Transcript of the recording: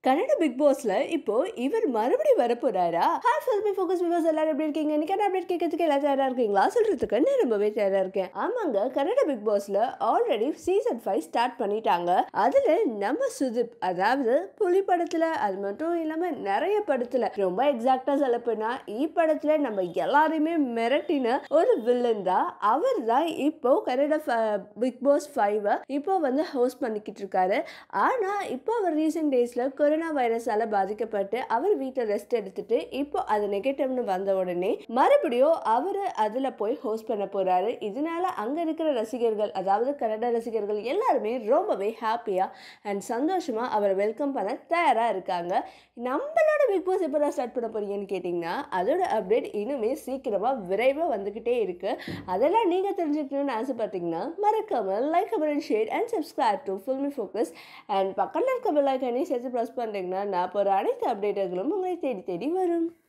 Kannada big பாஸ்ல இப்போ இவர் மறுபடியும் வரப்போறாரா ஹாய் ஃபில்மி ஃபோக்கஸ் விவர்ஸ் எல்லாரும் எப்படி இருக்கீங்க இன்னைக்கு அப்டேட் கேட்கறதுக்கு எல்லாரும் தயாரா இருக்கீங்களா சொல்றதுக்கு நான் ரொம்பவே தயாரா இருக்கேன் ஆமாங்க கன்னட பிக் பாஸ்ல ஆல்ரெடி சீசன் ஃபைவ் ஸ்டார்ட் பண்ணிட்டாங்க அதுல நம்ம சுதிப் அதாவது புலி படத்துல அது மட்டும் இல்லாம நிறைய படத்துல ரொம்ப எக்ஸாக்டா சொல்ல போனா ஈ படத்துல நம்ம எல்லாரையுமே மிரட்டின ஒரு வில்லன் தான் அவர் தான் இப்போ கன்னட பிக் பாஸ் ஃபைவ் இப்போ வந்து ஹோஸ்ட் பண்ணிக்கிட்டு இருக்காரு ஆனா இப்போ அவர் ரீசெண்ட் டேஸ்ல கொரோனா வைரஸால பாதிக்கப்பட்டு அவர் வீட்டில் ரெஸ்ட் எடுத்துட்டு இப்போ அது நெகட்டிவ்னு வந்த உடனே மறுபடியும் அவர் அதுல போய் ஹோஸ்ட் பண்ண போறாரு இதனால அங்க இருக்கிற ரசிகர்கள் அதாவது கன்னட ரசிகர்கள் எல்லாருமே ரொம்பவே ஹாப்பியா அண்ட் சந்தோஷமா அவரை வெல்கம் பண்ண தயாரா இருக்காங்க நம்மளோட பிக் பாஸ் எப்போ ஸ்டார்ட் பண்ண போறீங்கன்னு கேட்டிங்கன்னா அதோட அப்டேட் இன்னுமே சீக்கிரமா விரைவாக வந்துக்கிட்டே இருக்கு அதெல்லாம் நீங்கள் தெரிஞ்சுக்கணும்னு ஆசைப்பட்டீங்கன்னா மறக்காம like comment share and subscribe to filmy focus and பக்கத்தில் இருக்க பெல் ஐக்கானே சேர்த்து ப்ரெஸ் பண்ணுறீங்கன்னா நான் போகிற அனைத்து அப்டேட்டுகளும் உங்களை தேடி தேடி வரும்